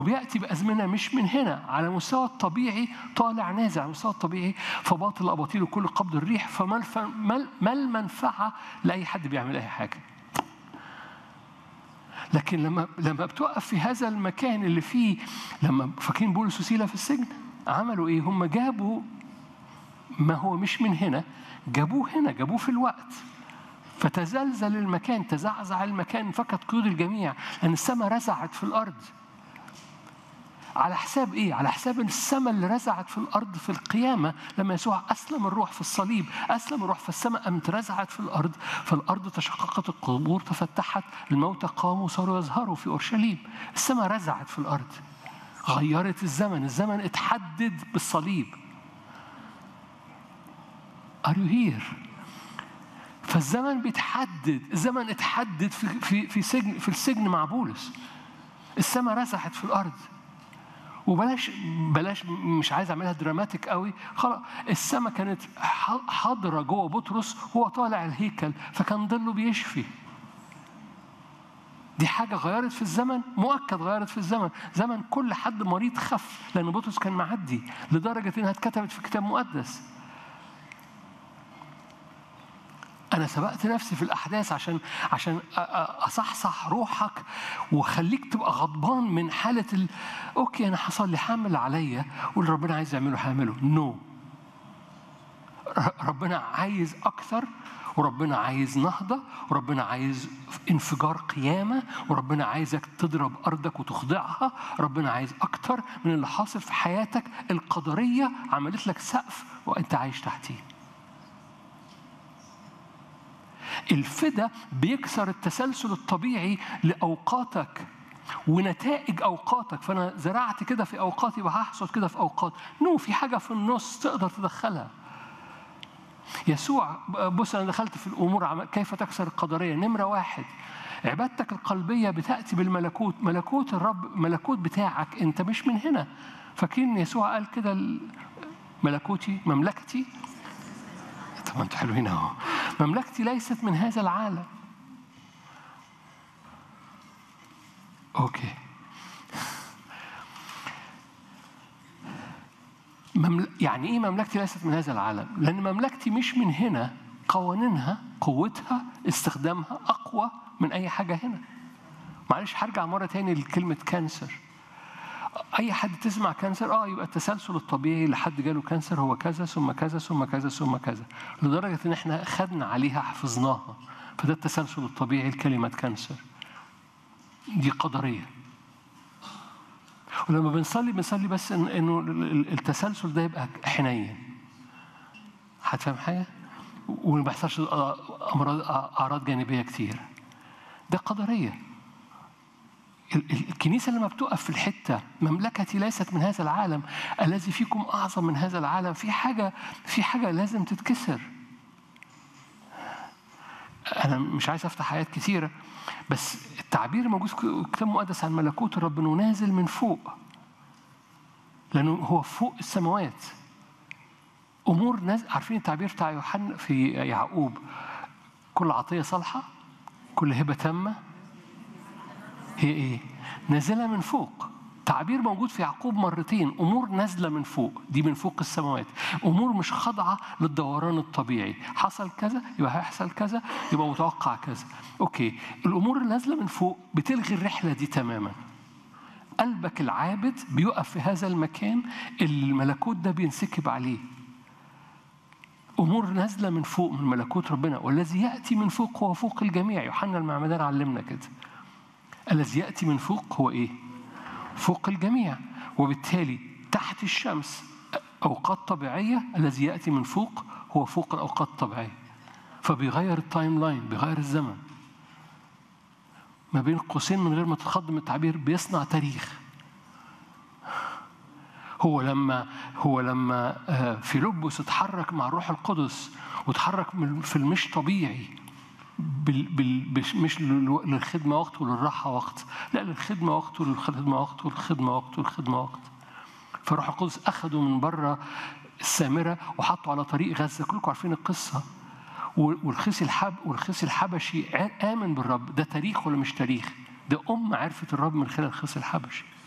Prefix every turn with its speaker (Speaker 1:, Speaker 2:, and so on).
Speaker 1: وبياتي بازمنه مش من هنا على مستوى الطبيعي طالع نازل على المستوى الطبيعي فباطل اباطيل كل قبض الريح فما الف- ما- ما المنفعه لاي حد بيعمل اي حاجه لكن لما لما بتقف في هذا المكان اللي فيه لما فاكرين بولس وسيله في السجن عملوا ايه؟ هم جابوا ما هو مش من هنا جابوه هنا جابوه في الوقت فتزلزل المكان تزعزع المكان فقد قيود الجميع لان السماء رزعت في الارض على حساب ايه؟ على حساب السماء اللي رزعت في الارض في القيامه لما يسوع اسلم الروح في الصليب، اسلم الروح فالسماء قامت رزعت في الارض، فالارض تشققت القبور تفتحت، الموتى قاموا وصاروا يظهروا في اورشليم، السماء رزعت في الارض. غيرت الزمن، الزمن اتحدد بالصليب. Are you here؟ فالزمن بيتحدد، الزمن اتحدد في في في سجن في السجن مع بولس. السماء رزحت في الارض. وبلاش بلاش مش عايز اعملها دراماتيك قوي خلاص السماء كانت ح- حاضره جوه بطرس وهو طالع الهيكل فكان ظله بيشفي دي حاجه غيرت في الزمن مؤكد غيرت في الزمن زمن كل حد مريض خف لان بطرس كان معدي لدرجه انها اتكتبت في كتاب مقدس أنا سبقت نفسي في الأحداث عشان عشان أ- أ- أصحصح روحك وخليك تبقى غضبان من حالة ال... أوكي أنا حصل لي حامل عليا واللي ربنا عايز يعمله هعمله نو no. ربنا عايز أكثر وربنا عايز نهضة وربنا عايز انفجار قيامة وربنا عايزك تضرب أرضك وتخضعها ربنا عايز أكتر من اللي حاصل في حياتك القدرية عملت لك سقف وأنت عايش تحتيه الفدا بيكسر التسلسل الطبيعي لأوقاتك ونتائج أوقاتك فأنا زرعت كده في أوقاتي وهحصد كده في أوقات نو في حاجة في النص تقدر تدخلها يسوع بص أنا دخلت في الأمور عم- كيف تكسر القدرية نمرة واحد عبادتك القلبية بتأتي بالملكوت ملكوت الرب ملكوت بتاعك أنت مش من هنا فاكرين يسوع قال كده ال- ملكوتي مملكتي طب ما انتوا حلوين اهو مملكتي ليست من هذا العالم اوكي ممل... يعني ايه مملكتي ليست من هذا العالم لان مملكتي مش من هنا قوانينها قوتها استخدامها اقوى من اي حاجه هنا معلش هرجع مره تاني لكلمه كانسر اي حد تسمع كانسر اه يبقى التسلسل الطبيعي لحد جاله كانسر هو كذا ثم كذا ثم كذا ثم كذا لدرجه ان احنا خدنا عليها حفظناها فده التسلسل الطبيعي لكلمه كانسر دي قدريه ولما بنصلي بنصلي بس إن انه ال- ال- التسلسل ده يبقى حنين هتفهم حاجه وما بيحصلش امراض اعراض جانبيه كتير ده قدريه ال- ال- الكنيسة لما بتقف في الحتة مملكتي ليست من هذا العالم الذي فيكم أعظم من هذا العالم في حاجة في حاجة لازم تتكسر أنا مش عايز أفتح آيات كثيرة بس التعبير الموجود في الكتاب المقدس عن ملكوت الرب إنه نازل من فوق لأنه هو فوق السماوات أمور نازل عارفين التعبير بتاع يوحنا في يعقوب كل عطية صالحة كل هبة تامة هي ايه؟ نازله من فوق تعبير موجود في يعقوب مرتين امور نازله من فوق دي من فوق السماوات امور مش خاضعه للدوران الطبيعي حصل كذا يبقى هيحصل كذا يبقى متوقع كذا اوكي الامور اللي نازله من فوق بتلغي الرحله دي تماما قلبك العابد بيقف في هذا المكان اللي الملكوت ده بينسكب عليه امور نازله من فوق من ملكوت ربنا والذي ياتي من فوق هو فوق الجميع يوحنا المعمدان علمنا كده الذي يأتي من فوق هو إيه؟ فوق الجميع وبالتالي تحت الشمس أوقات طبيعية الذي يأتي من فوق هو فوق الأوقات الطبيعية فبيغير التايم لاين بيغير الزمن ما بين قوسين من غير ما تتخض من التعبير بيصنع تاريخ هو لما هو لما آه، فيلبس اتحرك مع الروح القدس وتحرك من- في المش طبيعي بال بال بش- مش لل- للخدمة وقت وللراحة وقت لا للخدمة وقت وللخدمة وقت والخدمة وقت والخدمة وقت فالروح القدس أخده من بره السامرة وحطه على طريق غزة كلكم عارفين القصة و- والخصي الحب والخصي الحبشي ع- آمن بالرب ده تاريخ ولا مش تاريخ ده أم عرفت الرب من خلال الخصي الحبشي